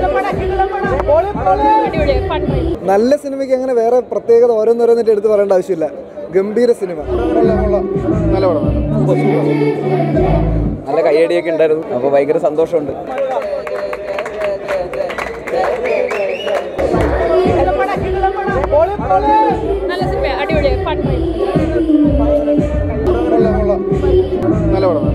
നല്ല സിനിമയ്ക്ക് അങ്ങനെ വേറെ പ്രത്യേകത ഓരോന്നോരോന്നിട്ട് എടുത്ത് പറയേണ്ട ആവശ്യമില്ല ഗംഭീര സിനിമ നല്ല പടം നല്ല കയ്യടിയൊക്കെ ഉണ്ടായിരുന്നു അപ്പോൾ ഭയങ്കര സന്തോഷമുണ്ട് നല്ല സിനിമ അടിപൊളിയായി ഫൺ നല്ല പടം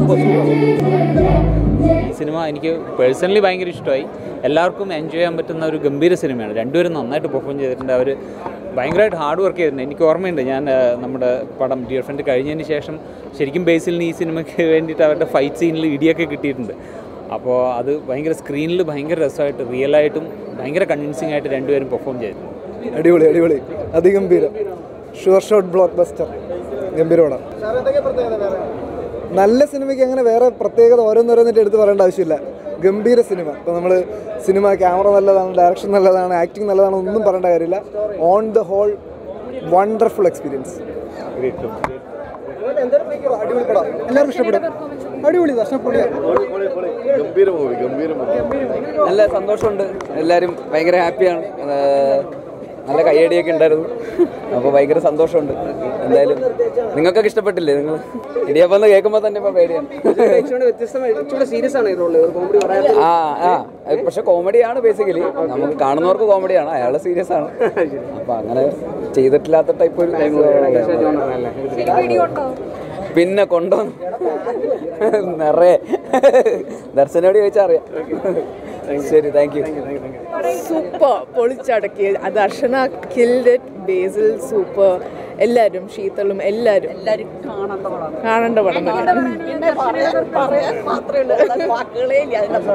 സിനിമ എനിക്ക് പേഴ്സണലി ഭയങ്കര ഇഷ്ടമായി എല്ലാവർക്കും എൻജോയ് ചെയ്യാൻ പറ്റുന്ന ഒരു ഗംഭീര സിനിമയാണ് രണ്ടുപേരും നന്നായിട്ട് പെർഫോം ചെയ്തിട്ടുണ്ട് അവർ ഭയങ്കരമായിട്ട് ഹാർഡ് വർക്ക് ചെയ്തിട്ടുണ്ട് എനിക്ക് ഓർമ്മയുണ്ട് ഞാൻ ആ, നമ്മുടെ പടം ഡിയർ ഫ്രണ്ട് കഴിഞ്ഞതിന് ശേഷം ശരിക്കും ബേസിലിന് ഈ സിനിമയ്ക്ക് വേണ്ടിയിട്ട് അവരുടെ ഫൈറ്റ് സീനിൽ ഇടിയൊക്കെ കിട്ടിയിട്ടുണ്ട് അപ്പോൾ അത് ഭയങ്കര സ്ക്രീനിൽ ഭയങ്കര രസമായിട്ട് റിയലായിട്ടും ഭയങ്കര കൺവിൻസിംഗ് ആയിട്ട് രണ്ടുപേരും പെർഫോം ചെയ്തു അടിപൊളി അടിപൊളി അതിഗംഭീരം ഷുവർ ഷോട്ട് ബ്ലോക്ക് ബസ്റ്റർ ഗംഭീര പടം നല്ല സിനിമയ്ക്ക് അങ്ങനെ വേറെ പ്രത്യേകത ഓരോന്നോരോന്നിട്ട് എടുത്ത് പറയേണ്ട ആവശ്യമില്ല ഗംഭീര സിനിമ ഇപ്പോൾ നമ്മൾ സിനിമ ക്യാമറ നല്ലതാണ് ഡയറക്ഷൻ നല്ലതാണ് ആക്ടിങ് നല്ലതാണ് ഒന്നും പറയേണ്ട കാര്യമില്ല on the whole wonderful experience അടിപൊളി പടം എല്ലാവർക്കും ഇഷ്ടപ്പെടും അടിപൊളി ദർശനപ്പൊളിയ ഗംഭീര മൂവി ഗംഭീര മൂവി നല്ല സന്തോഷമുണ്ട് എല്ലാവരും ഭയങ്കര ഹാപ്പിയാണ് ഏഹ് നല്ല കയ്യടിയൊക്കെ ഉണ്ടായിരുന്നു അപ്പോൾ ഭയങ്കര സന്തോഷമുണ്ട് എന്തായാലും നിങ്ങൾക്കൊക്കെ ഇഷ്ടപ്പെട്ടില്ലേ നിങ്ങൾ ഇടിയപ്പം എന്ന് കേൾക്കുമ്പോൾ തന്നെ ഇപ്പോൾ പേടിയാണ് ആ ആ പക്ഷെ കോമഡിയാണ് ബേസിക്കലി നമുക്ക് കാണുന്നവർക്ക് കോമഡിയാണ് അയാൾ സീരിയസ് ആണ് അപ്പൊ അങ്ങനെ ചെയ്തിട്ടില്ലാത്ത ടൈപ്പ് ഒരു പിന്നെ കൊണ്ടോ നിറയെ ദർശനോട് ചോദിച്ചാൽ അറിയാം ശരി താങ്ക് യു സൂപ്പർ പൊളിച്ചടക്കി Darshana killed it Basil super എല്ലാവരും ശീതളും എല്ലാവരും എല്ലാവരും കാണേണ്ട പടം പറയാൻ മാത്രമേ ഉള്ളൂ വാക്കുകളേ ഇല്ല അതിനകത്ത്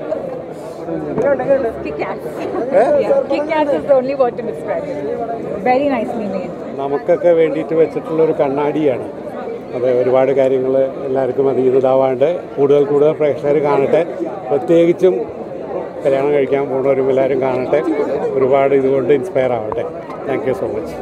only what to describe it. Very nicely made. നമുക്കൊക്കെ വേണ്ടിയിട്ട് വെച്ചിട്ടുള്ള ഒരു കണ്ണാടിയാണ് അത് ഒരുപാട് കാര്യങ്ങൾ എല്ലാവർക്കും അത് ഇതാവാണ്ട് കൂടുതൽ കൂടുതൽ പ്രേക്ഷകർ കാണട്ടെ പ്രത്യേകിച്ചും കല്യാണം കഴിക്കാൻ പോകുന്നവരും എല്ലാവരും കാണട്ടെ ഒരുപാട് ഇതുകൊണ്ട് ഇൻസ്പയർ ആവട്ടെ താങ്ക് യു സോ മച്ച്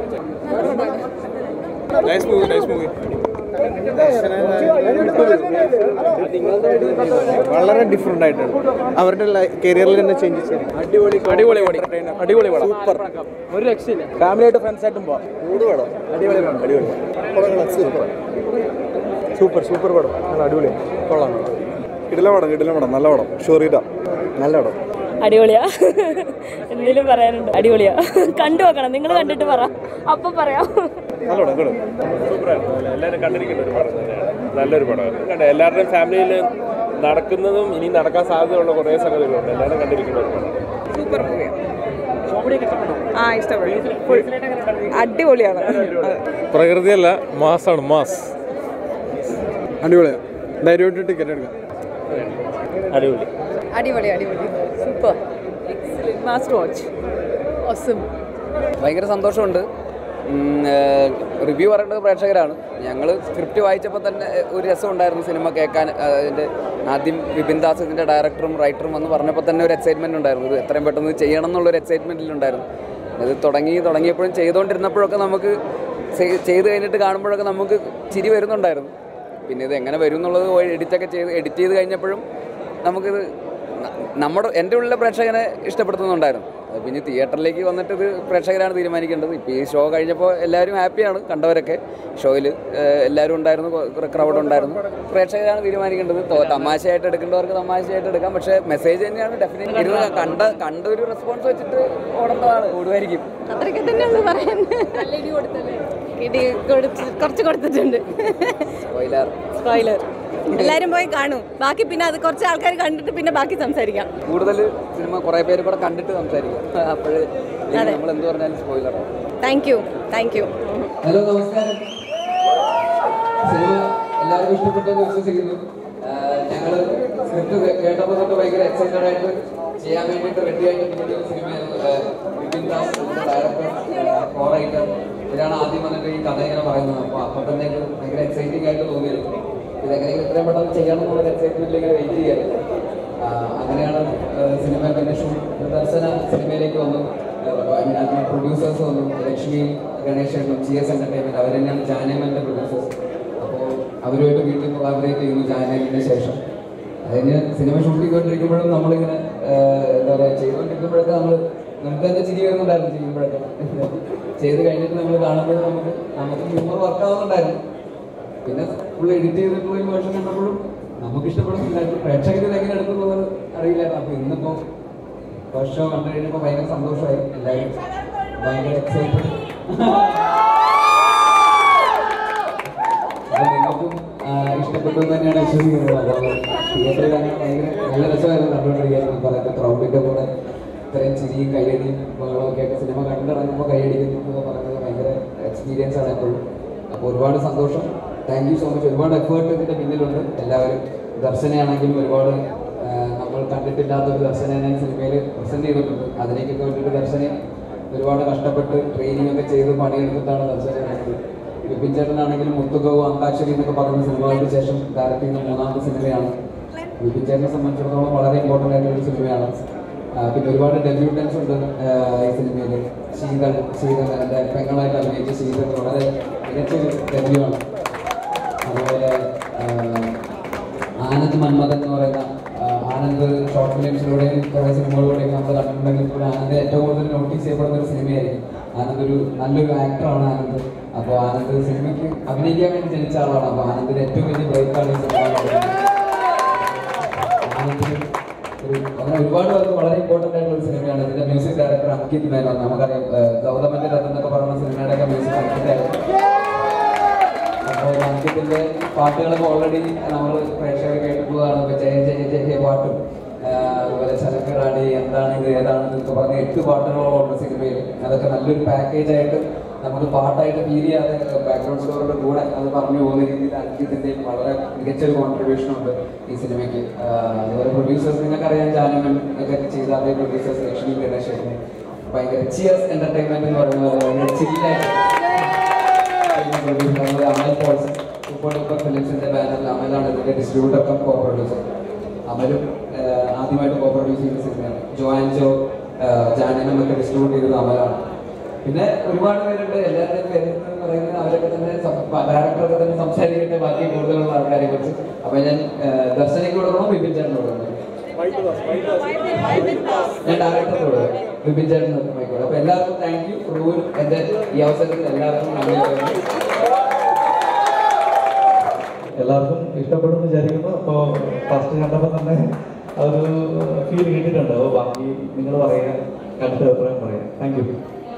വളരെ ഡിഫറെൻ്റ് ആയിട്ടാണ് അവരുടെ കരിയറിൽ തന്നെ ചേഞ്ച് ചെയ്തു അടിപൊളി അടിപൊളി അടിപൊളി സൂപ്പർ ഒരു രക്ഷയില്ല ഫാമിലി ആയിട്ട് ഫ്രണ്ട്സ് ആയിട്ടും പോവാം മൂന്ന് പടം അടിപൊളി പടം അടിപൊളി സൂപ്പർ സൂപ്പർ സൂപ്പർ പടം നല്ല അടിപൊളി കൊള്ളാം ഇടല പടം ഇടല പടം നല്ല പടം ഷോറിഡ നല്ല പടം അടിപൊളിയാ എന്തെങ്കിലും പറയാനുണ്ട് അടിപൊളിയാ കണ്ടു നോക്കണം നിങ്ങൾ കണ്ടിട്ട് പറ അപ്പൊ പറയാം നല്ല പടം കേട്ടോ എല്ലാവരും കണ്ടിരിക്കുന്ന ഒരു പടം തന്നെയാണ് നല്ലൊരു പടമാണ് കണ്ടേ എല്ലാവരുടെയും ഫാമിലിയിൽ നടക്കുന്നതും ഇനി നടക്കാൻ സാധ്യതയുള്ള കുറേ സംഗതികളുണ്ട് എല്ലാവരും കണ്ടിരിക്കുന്ന ഒരു പടം സൂപ്പർ മൂവിയാണ് ആ ഇഷ്ടപ്പെട്ടു Full- അടിപൊളിയാണ് അതെ. പ്രകൃതിയല്ല മാസാണ് മാസ് അടിപൊളിയാണ് ധൈര്യമായിട്ട് ടിക്കറ്റ് എടുക്കാം അടിപൊളി അടിപൊളി അടിപൊളി സൂപ്പർ മാസ്റ്റർ വാച്ച് ഓസം ഭയങ്കര സന്തോഷമുണ്ട് റിവ്യൂ പറയേണ്ടത് പ്രേക്ഷകരാണ് ഞങ്ങൾ സ്ക്രിപ്റ്റ് വായിച്ചപ്പോൾ തന്നെ ഒരു രസമുണ്ടായിരുന്നു സിനിമ കേൾക്കാൻ അതിൻ്റെ ആദ്യം വിപിൻ ദാസ് ഇതിൻ്റെ ഡയറക്ടറും റൈറ്ററും വന്ന് പറഞ്ഞപ്പോൾ തന്നെ ഒരു എക്സൈറ്റ്മെൻറ്റ് ഉണ്ടായിരുന്നു ഇത് എത്രയും പെട്ടെന്ന് ചെയ്യണം എന്നുള്ളൊരു എക്സൈറ്റ്മെൻറ്റിലുണ്ടായിരുന്നു ഇത് തുടങ്ങി തുടങ്ങിയപ്പോഴും ചെയ്തുകൊണ്ടിരുന്നപ്പോഴൊക്കെ നമുക്ക് ചെയ്- ചെയ്ത് കഴിഞ്ഞിട്ട് കാണുമ്പോഴൊക്കെ നമുക്ക് ചിരി വരുന്നുണ്ടായിരുന്നു പിന്നെ ഇത് എങ്ങനെ വരും എന്നുള്ളത് എഡിറ്റൊക്കെ ചെയ്ത് എഡിറ്റ് ചെയ്ത് കഴിഞ്ഞപ്പോഴും നമുക്കിത് ന- നമ്മുടെ എൻ്റെ ഉള്ളിലെ പ്രേക്ഷകനെ ഇഷ്ടപ്പെടുത്തുന്നുണ്ടായിരുന്നു അത് പിന്നെ തിയേറ്ററിലേക്ക് വന്നിട്ട് ഇത് പ്രേക്ഷകരാണ് തീരുമാനിക്കേണ്ടത് ഇപ്പോൾ ഈ ഷോ കഴിഞ്ഞപ്പോൾ എല്ലാവരും ഹാപ്പിയാണ് കണ്ടവരൊക്കെ ഷോയിൽ എല്ലാവരും ഉണ്ടായിരുന്നു ക്രൗഡ് ഉണ്ടായിരുന്നു പ്രേക്ഷകരാണ് തീരുമാനിക്കേണ്ടത് തോ- തമാശയായിട്ട് എടുക്കേണ്ടവർക്ക് തമാശയായിട്ട് എടുക്കാം പക്ഷേ മെസ്സേജ് തന്നെയാണ് ഡെഫിനറ്റ് ഇരുന്ന് കണ്ട കണ്ട ഒരു റെസ്പോൺസ് വെച്ചിട്ട് ഓടേണ്ടതാണ് ഓടുമായിരിക്കും അത്രയ്ക്ക് തന്നെയാണ് പറയാൻ ഇടി കൊടുത്ത് കുറച്ച് കൊടുത്തിട്ടുണ്ട് സ്പോയിലർ സ്പോയിലർ എല്ലാരും പോയി കാണും ബാക്കി പിന്നെ അത് കുറച്ച് ആൾക്കാർ കണ്ടിട്ട് പിന്നെ ബാക്കി സംസാരിക്കാം കൂടുതൽ സിനിമ കുറേ പേര് കൂടെ കണ്ടിട്ട് സംസാരിക്കും അപ്പോൾ നമ്മൾ എന്ത് പറഞ്ഞാലും സ്പോയിലറാണ് thank you thank you hello നമസ്കാരം സിനിമ എല്ലാവർക്കും ഇഷ്ടപ്പെട്ടെന്ന് വിശ്വസിക്കുന്നു ഞങ്ങൾ സ്ക്രിപ്റ്റ് കേട്ടപ്പോൾ തൊട്ട് ഭയങ്കര എക്സൈറ്റഡ് ആയിട്ട് ചെയ്യാൻ വേണ്ടിയിട്ട് റെഡി ആയിട്ട് ഇരിക്കുന്ന ഒരു സിനിമയായിരുന്നു ആഹ് വിപിൻ ദാസ് ഇതിന്റെ ഡയറക്ടർ കോ റൈറ്റർ ഇവരാണ് ആദ്യം വന്നിട്ട് ഈ കഥ ഇങ്ങനെ പറയുന്നത് അപ്പോൾ അപ്പം തന്നെ ഇത് ഭയങ്കര എക്സൈറ്റിംഗ് ആയിട്ട് തോന്നിയിരുന്നു ഇതെങ്ങനെ ഇത്രയും പെട്ടെന്ന് ചെയ്യണം എന്നുള്ള എക്സൈറ്റ്മെന്റിൽ ഇങ്ങനെ വെയിറ്റ് ചെയ്യാറ് അങ്ങനെയാണ് ആഹ് സിനിമ പിന്നെ ഷൂട്ട് ദർശന സിനിമയിലേക്ക് വന്നു പ്രൊഡ്യൂസേഴ്സ് വന്നു ലക്ഷ്മി ഗണേശനും ജി എസ് എന്റർടൈൻമെന്റ് അവർ തന്നെയാണ് ജാനേമന്റെ പ്രൊഡ്യൂസേഴ്സ് അപ്പോൾ അവരുമായിട്ട് വീട്ടിൽ കൊളാബറേറ്റ് ചെയ്യുന്നു ജാനേമിന് ശേഷം അതിന് സിനിമ ഷൂട്ട് ചെയ്തുകൊണ്ടിരിക്കുമ്പോഴും നമ്മളിങ്ങനെ ആഹ് എന്താ പറയുക ചെയ്തുകൊണ്ടിരിക്കുമ്പോഴൊക്കെ നമ്മൾ നമുക്ക് തന്നെ ചിരി വരുന്നുണ്ടായിരുന്നു ചെയ്യുമ്പോഴൊക്കെ ചെയ്ത് കഴിഞ്ഞിട്ട് നമ്മൾ കാണുമ്പോൾ നമുക്ക് നമുക്ക് ഹ്യൂമർ വർക്കാവുന്നുണ്ടായിരുന്നു പിന്നെ ഫുൾ എഡിറ്റ് ചെയ്തിട്ടുള്ള ഈ വേർഷൻ കണ്ടപ്പോഴും നമുക്ക് ഇഷ്ടപ്പെടുന്നില്ലായിരുന്നു പ്രേക്ഷകർ ഇത് എങ്ങനെ എടുക്കുന്നത് അറിയില്ലായിരുന്നു അപ്പോൾ ഇന്നിപ്പോൾ ഫസ്റ്റ് ഷോ കണ്ടു കഴിഞ്ഞപ്പോൾ ഭയങ്കര സന്തോഷമായി എല്ലാവരും ഭയങ്കര എക്സൈറ്റഡ് അപ്പോൾ നിങ്ങൾക്കും ആ, ഇഷ്ടപ്പെട്ടു എന്ന് തന്നെയാണ് വിശ്വസിക്കുന്നത് അപ്പോൾ തിയേറ്ററിൽ അങ്ങനെ ഭയങ്കര നല്ല രസമായിരുന്നു കണ്ടുകൊണ്ടിരിക്കാൻ ഈ പറയുന്ന ക്രൗഡിൻ്റെ കൂടെ ഇത്രയും ചിരിയും കയ്യടിയും ബഹളമൊക്കെ ആയിട്ട് സിനിമ കണ്ടിറങ്ങുമ്പോൾ കയ്യടിക്കുന്നു എന്ന് പറയുന്നത് ഭയങ്കര എക്സ്പീരിയൻസ് ആണ് എപ്പോഴും അപ്പോൾ ഒരുപാട് സന്തോഷം താങ്ക് യു സോ മച്ച് ഒരുപാട് എഫേർട്ട് ഇതിൻ്റെ പിന്നിലുണ്ട് എല്ലാവരും ദർശനയാണെങ്കിലും ഒരുപാട് ആ, നമ്മൾ കണ്ടിട്ടില്ലാത്ത ഒരു ദർശനം സിനിമയിൽ പ്രസന്റ് ചെയ്തിട്ടുണ്ട് അതിലേക്കൊക്കെ വേണ്ടിയിട്ട് ദർശനെ ഒരുപാട് കഷ്ടപ്പെട്ട് ട്രെയിനിങ് ഒക്കെ ചെയ്ത് പണിയെടുത്തിട്ടാണ് ദർശനം വിപിൻ ചേട്ടനാണെങ്കിലും മുത്തുകവും അന്താക്ഷരി എന്നൊക്കെ പറയുന്ന സിനിമകൾക്ക് ശേഷം ഡയറക്ട് ചെയ്യുന്ന മൂന്നാമത്തെ സിനിമയാണ് വിപിൻ ചേട്ടനെ സംബന്ധിച്ചിടത്തോളം വളരെ ഇമ്പോർട്ടൻ്റ് ആയിട്ടുള്ള ഒരു സിനിമയാണ് ആ, പിന്നെ ഒരുപാട് ഡെബ്യൂട്ടൻസ് ഉണ്ട് ആ, ഈ സിനിമയിൽ ശീതൾ ശീതൾ എൻ്റെ പെങ്ങളായിട്ട് അഭിനയിച്ച ശീതൾ വളരെ മികച്ചൊരു ഡെബ്യൂ ആണ് അതുപോലെ ആ, ആനന്ദ് മന്മഥൻ എന്ന് പറയുന്ന ആ, ആനന്ദ് ഷോർട്ട് ഫിലിംസിലൂടെയും കുറേ സിനിമകളിലൂടെയും നമ്മൾ കണ്ടിട്ടുണ്ടെങ്കിൽ പോലും ആനന്ദ് ഏറ്റവും കൂടുതൽ നോട്ടീസ് ചെയ്യപ്പെടുന്ന ഒരു സിനിമയായിരിക്കും ആനന്ദ് ഒരു നല്ലൊരു ആക്ടറാണ് ആനന്ദ് അപ്പോൾ ആനന്ദ് സിനിമയ്ക്ക് അഭിനയിക്കാൻ വേണ്ടി ജനിച്ച ആളാണ് അപ്പോൾ ആനന്ദിന്റെ ഏറ്റവും വലിയ ബ്രേക്കാണ് ഈ സിനിമ എന്ന് പറയുന്നത്. ആനന്ദിന് ഒരു അങ്ങനെ ഒരുപാട് പേർക്ക് വളരെ ഇമ്പോർട്ടൻ്റ് ആയിട്ടുള്ള ഒരു സിനിമയാണ് ഇതിന്റെ മ്യൂസിക് ഡയറക്ടർ അങ്കിത് മേനോൻ നമുക്കറിയാം ആ, ഗൗതമന്റെ രഥം എന്നൊക്കെ പറയുന്ന സിനിമയുടെയൊക്കെ മ്യൂസിക് അങ്കിതായിരുന്നു അപ്പോൾ അങ്കിത്തിന്റെ പാട്ടുകളൊക്കെ ഓൾറെഡി നമ്മൾ പ്രേക്ഷകർ കേട്ടിട്ടുള്ളതാണ് ഇപ്പോൾ ജയ ജയ ജയ ജയ പാട്ടും ആ, അതുപോലെ ചലക്കറാടി എന്താണ് ഇത് ഏതാണ് എന്നൊക്കെ പറഞ്ഞ എട്ട് പാട്ടുകളോളം ഉണ്ട് സിനിമയിൽ അതൊക്കെ നല്ലൊരു പാക്കേജ് ആയിട്ട് നമുക്ക് പാട്ടായിട്ട് ഫീൽ ചെയ്യാതെ ബാക്ക്ഗ്രൗണ്ട് സ്കോറിന്റെ കൂടെ അത് പറഞ്ഞു പോകുന്ന രീതിയിൽ അങ്കിത്തിന്റെ വളരെ മികച്ചൊരു കോൺട്രിബ്യൂഷൻ ഉണ്ട് ഈ സിനിമയ്ക്ക് ആ, അതുപോലെ പ്രൊഡ്യൂസേഴ്സ് നിങ്ങൾക്കറിയാം ജാനമൻ ഒക്കെ ചെയ്ത അതേ പ്രൊഡ്യൂസേഴ്സ് ലക്ഷ്മി ഗണേശൻ ഭയങ്കര ചിയർസ് എന്റർടൈൻമെന്റ് എന്ന് പറയുന്ന പോലെ ഭയങ്കര ചില്ലായിട്ട് producer Amal Paul's super duper ഫിലിംസിന്റെ ബാനറിൽ അമലാണ് ഇതിന്റെ ഡിസ്ട്രിബ്യൂട്ടർ കം കോ പ്രൊഡ്യൂസർ അമലും ആഹ്, ആദ്യമായിട്ട് കോ പ്രൊഡ്യൂസ് ചെയ്ത സിനിമയാണ് ജോ ആൻഡ് ജോ ജാനനം ഒക്കെ ഡിസ്ട്രിബ്യൂട്ട് ചെയ്തത് അമലാണ് പിന്നെ ഒരുപാട് പേരുണ്ട് എല്ലാവരുടെയും പേര് എന്ന് പറയുന്നത് അവരൊക്കെ തന്നെ ഡയറക്ടറൊക്കെ തന്നെ സംസാരിക്കട്ടെ ബാക്കി കൂടുതലുള്ള ആൾക്കാരെ കുറിച്ച് അപ്പൊ ഞാൻ ആഹ്, ദർശനയ്ക്ക് കൊടുക്കണോ ബിപിൻ ചേട്ടന് കൊടുക്കണോ ഞാൻ ഡയറക്ടറിനോട് ബിപിൻ ചേട്ടൻ ആയിക്കോട്ടെ അപ്പൊ എല്ലാവർക്കും താങ്ക് യു റൂൽ എന്റെ ഈ അവസരത്തിൽ എല്ലാവർക്കും നന്ദി പറയുന്നു എല്ലാവർക്കും ഇഷ്ടപ്പെടുമെന്ന് വിചാരിക്കുന്നു അപ്പോൾ ഫസ്റ്റ് കണ്ടപ്പോൾ തന്നെ അതൊരു ഫീൽ കിട്ടിയിട്ടുണ്ട് അപ്പോൾ ബാക്കി നിങ്ങൾ പറയുക കണ്ടിട്ട് അഭിപ്രായം പറയാം താങ്ക് യു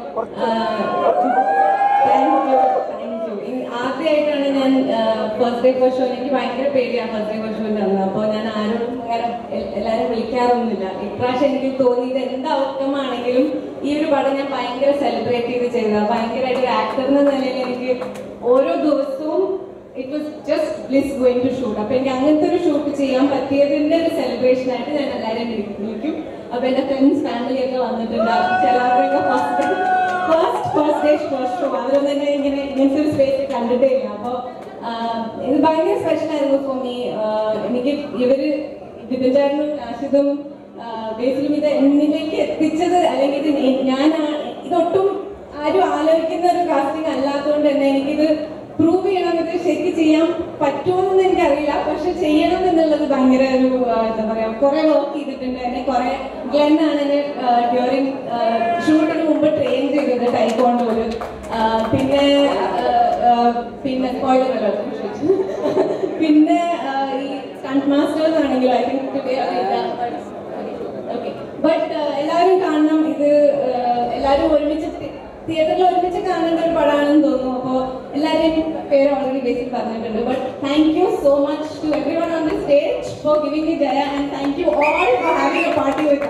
ആദ്യമായിട്ടാണ് ഞാൻ ഫസ്റ്റ് ഡേ ഫസ്റ്റ് ഷോ എനിക്ക് ഭയങ്കര പേടിയാണ് ഫസ്റ്റ് ഡേ ഫസ്റ്റ് ഷോയിൽ വന്നത് അപ്പോൾ ഞാൻ ആരും അങ്ങനെ എ- എല്ലാവരും വിളിക്കാറൊന്നുമില്ല ഇപ്രാവശ്യം എനിക്ക് തോന്നിയത് എന്ത് ഔട്ട്കം ആണെങ്കിലും ഈ ഒരു പടം ഞാൻ ഭയങ്കര സെലിബ്രേറ്റ് ചെയ്ത് ചെയ്തതാണ് ഭയങ്കരമായിട്ട് ഒരു ആക്ടർ എന്ന നിലയിൽ എനിക്ക് ഓരോ ദിവസവും it was just bliss going to shoot അപ്പൊ എനിക്ക് അങ്ങനത്തെ ഒരു ഷൂട്ട് ചെയ്യാൻ പറ്റിയതിന്റെ ഒരു സെലിബ്രേഷൻ ആയിട്ട് ഞാൻ എല്ലാവരെയും വിളി- വിളിക്കും അപ്പൊ എന്റെ ഫ്രണ്ട്സ് ഫാമിലി ഒക്കെ വന്നിട്ടുണ്ടാവും ചിലവരൊക്കെ first first first day first show അവരൊന്നും തന്നെ ഇങ്ങനെ ഇങ്ങനത്തെ ഒരു സ്പേസ് കണ്ടിട്ടേ ഇല്ല അപ്പോൾ ഇത് ഭയങ്കര സ്പെഷ്യൽ ആയിരുന്നു ഫോർ മീ എനിക്ക് ഇവര് ബിപിൻ ചേട്ടനും രാഷിദും ബേസിലും ഇത് എന്നിലേക്ക് എത്തിച്ചത് അല്ലെങ്കിൽ ഇത് നീ- ഞാൻ ആ- ഇതൊട്ടും ആരും ആലോചിക്കുന്ന ഒരു കാസ്റ്റിംഗ് അല്ലാത്തതുകൊണ്ട് തന്നെ എനിക്കിത് പ്രൂവ് ചെയ്യണം ഇത് ശരിക്കും ചെയ്യാൻ പറ്റുമെന്നൊന്നും എനിക്കറിയില്ല പക്ഷെ ചെയ്യണം എന്നുള്ളത് ഭയങ്കര ഒരു ആ, എന്താ പറയാ കുറെ വർക്ക് ചെയ്തിട്ടുണ്ട് എന്നെ കുറെ ഗ്ലെൻ ആണ് എന്നെ ഡ്യൂറിങ് ഷൂട്ടിന് മുമ്പ് ട്രെയിൻ ചെയ്തത് ടൈക്കോണ്ടോല് പിന്നെ ആ, ആ, പിന്നെ spoiler alert, പിന്നെ ആ, ഈ സ്റ്റണ്ട് മാസ്റ്റേഴ്സ് ആണെങ്കിലും ഐ തിങ്ക് ഓക്കെ ബട്ട് എല്ലാവരും കാണണം ഇത് ആ, എല്ലാവരും ഒരുമിച്ച് തിയേറ്ററിൽ ഒരുമിച്ച് കാണേണ്ട ഒരു പടമാണെന്ന് തോന്നുന്നു അപ്പോൾ എല്ലാവരെയും പേര് ഓൾറെഡി ബേസിൽ പറഞ്ഞിട്ടുണ്ട് but thank you so much to everyone on the stage for giving me Jaya and thank you all for having a party with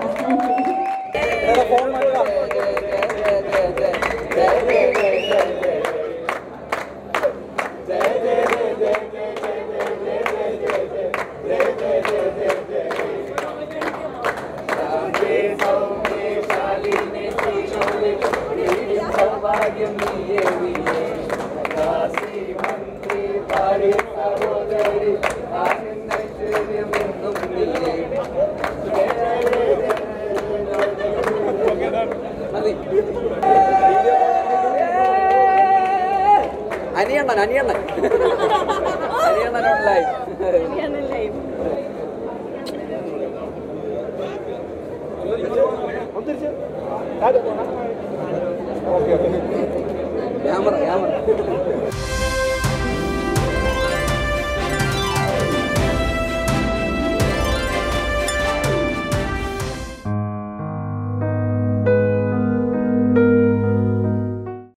അനിയണ്ണൻ അനിയണ്ണൻ അനിയണ്ണനോട് ലൈവ് ലൈവ് തിരിച്ച് ഓക്കെ ഓക്കെ ക്യാമറ ക്യാമറ